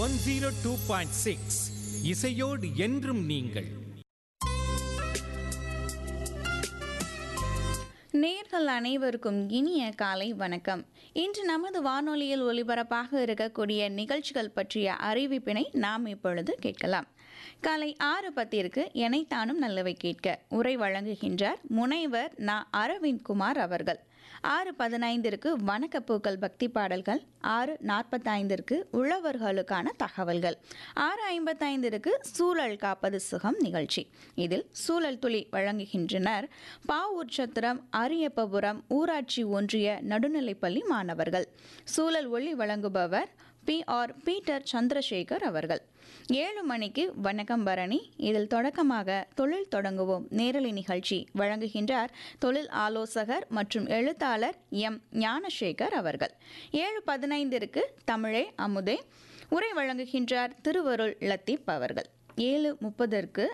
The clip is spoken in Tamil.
one zero two point six இசையோடு என்றும் நீங்கள் நேர்கள் அனைவருக்கும் இனிய காலை வணக்கம் இன்று நமது வானொலியில் ஒலிபரப்பாக இருக்கக்கூடிய நிகழ்ச்சிகள் பற்றிய அறிவிப்பினை நாம் இப்பொழுது கேட்கலாம் காலை ஆறு பத்திற்கு எனைத்தானும் நல்லவை கேட்க உரை வழங்குகின்றார் முனைவர் நா அரவிந்த் குமார் அவர்கள் ஆறு பதினைந்திற்கு வணக்கப்பூக்கள் பக்தி பாடல்கள் ஆறு நாற்பத்தைந்திற்கு உழவர்களுக்கான தகவல்கள் ஆறு ஐம்பத்தைந்திற்கு சூழல் காப்பது சுகம் நிகழ்ச்சி இதில் சூழல் துளி வழங்குகின்றனர் பாவூர் சத்திரம் அரியப்பபுரம் ஊராட்சி ஒன்றிய நடுநிலைப்பள்ளி மாணவர்கள் சூழல் ஒளி வழங்குபவர் பி ஆர் பீட்டர் சந்திரசேகர் அவர்கள் ஏழு மணிக்கு வணக்கம் பரணி இதில் தொடக்கமாக தொழில் தொடங்குவோம் நேரலை நிகழ்ச்சி வழங்குகின்றார் தொழில் ஆலோசகர் மற்றும் எழுத்தாளர் எம் ஞானசேகர் அவர்கள் ஏழு பதினைந்திற்கு தமிழே அமுதே உரை வழங்குகின்றார் திருவருள் லத்தீப் அவர்கள் ஏழு முப்பதற்கு